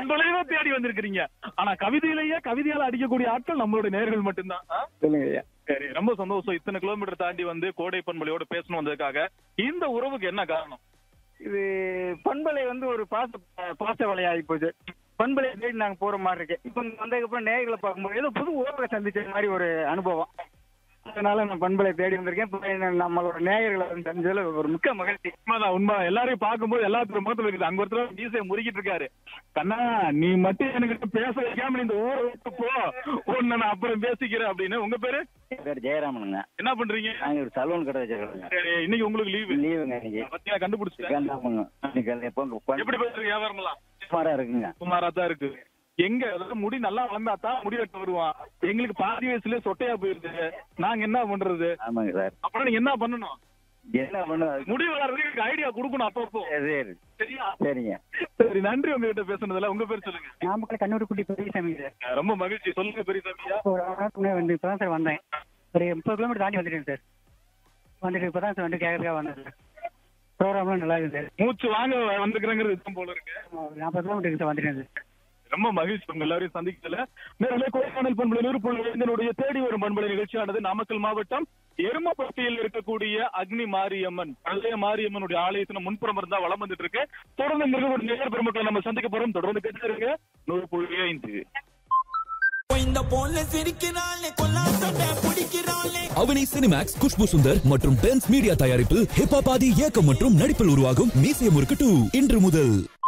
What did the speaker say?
பண்பலையவே தேடி வந்திருக்கிறீங்க ஆனா கவிதையிலேயே கவிதையால அடிக்கக்கூடிய ஆட்கள் நம்மளுடைய நேர்கள் மட்டும்தான் ஆ? சொல்லுங்க ஐயா சரி ரொம்ப சந்தோஷம் இத்தனை கிலோமீட்டர் தாண்டி வந்து கோடை பண்பலையோட பேசணும் வந்ததுக்காக இந்த உறவுக்கு என்ன காரணம் இது பண்பலை வந்து ஒரு பாச பாச வலையாகி போச்சு பண்பலை தேடி நாங்க போற மாதிரி இருக்கு இப்போ இங்க வந்ததுக்கப்புறம் நேர்களை பார்க்கும்போது ஏதோ புது உறவை சந்திச்ச மாதிரி ஒரு அனுபவம் அதனால நான் பண்பலை தேடி வந்திருக்கேன் இப்போ என்ன- நம்மளோட நேயர்களை வந்து சந்திச்சதுல ஒரு மிக்க மகிழ்ச்சி உண்மைதான் உண்மை எல்லாரையும் பார்க்கும்போது எல்லாத்துக்கும் முகத்துல இருக்குது அங்க ஒருத்தர் மீசையை முறுக்கிட்டு இருக்காரு கண்ணா நீ மட்டும் எனக்கு பேச வைக்காம நீ இந்த ஊரை விட்டு போ உன்னை நான் அப்புறம் பேசிக்கிறேன் அப்படின்னு உங்க பேரு பேர் ஜெயராமனுங்க என்ன பண்றீங்க நாங்க ஒரு சலூன் கடை வச்சிருக்கோங்க சரி இன்னைக்கு உங்களுக்கு லீவு லீவுங்க இன்னைக்கு பத்தியா கண்டுபிடிச்சிட்டேன் வேண்டாமுங்க இன்னைக்கு எப்போ எப்படி பேசுறீங்க வியாபாரம்லாம் சுமாரா இருக்குங்க சுமாரா தான் இருக்கு எங்க அதாவது முடி நல்லா வளர்ந்தா தான் முடி வெட்ட வருவான் எங்களுக்கு பாதி வயசுல சொட்டையா போயிருது நாங்க என்ன பண்றது ஆமாங்க சார் அப்புறம் நீங்க என்ன பண்ணணும் என்ன பண்ண முடி வளர்றதுக்கு எனக்கு ஐடியா கொடுக்கணும் அப்பப்போ சரி சரியா சரிங்க சரி நன்றி உங்ககிட்ட பேசுனதுல உங்க பேர் சொல்லுங்க நாமக்கல் கண்ணூர் குட்டி பெரியசாமி சார் ரொம்ப மகிழ்ச்சி சொல்லுங்க பெரியசாமியா ஒரு அரை மணி நேரத்துக்கு வந்து இப்போ தான் சார் வந்தேன் ஒரு முப்பது கிலோமீட்டர் தாண்டி வந்துட்டேன் சார் வந்துட்டு இப்போ தான் சார் வந்து கேட்கறதுக்காக வந்தேன் சார் ப்ரோக்ராம்லாம் நல்லா இருக்கு சார் மூச்சு வாங்க வந்துக்கிறேங்கிறது இதுதான் போல இருக்கு ஒரு நாற்பது கிலோமீட்டருக்கு சார் வந்துட்டேன் சார் ரொம்ப மகிழ்ச்சி உங்க எல்லாரையும் சந்திக்கல நேரிலே கொடைக்கானல் பண்பலை நூறு தேடி வரும் பண்பலை நிகழ்ச்சியானது நாமக்கல் மாவட்டம் எருமப்பட்டியில் இருக்கக்கூடிய அக்னி மாரியம்மன் பழைய மாரியம்மனுடைய ஆலயத்தின் முன்புறம் இருந்தா வளம் வந்துட்டு இருக்கு தொடர்ந்து இங்க இருக்க ஒரு நேர் பெருமக்களை நம்ம சந்திக்க போறோம் தொடர்ந்து கேட்டு இருங்க நூறு புள்ளி ஐந்து இந்த போன்ல சிரிக்கிறாளே கொல்லாசட்ட பிடிக்கிறாளே அவனி சினிமேக்ஸ் குஷ்பு சுந்தர் மற்றும் பென்ஸ் மீடியா தயாரிப்பில் ஹிப் ஆதி இயக்கம் மற்றும் நடிப்பில் உருவாகும் மீசிய முறுக்கு டூ இன்று முதல்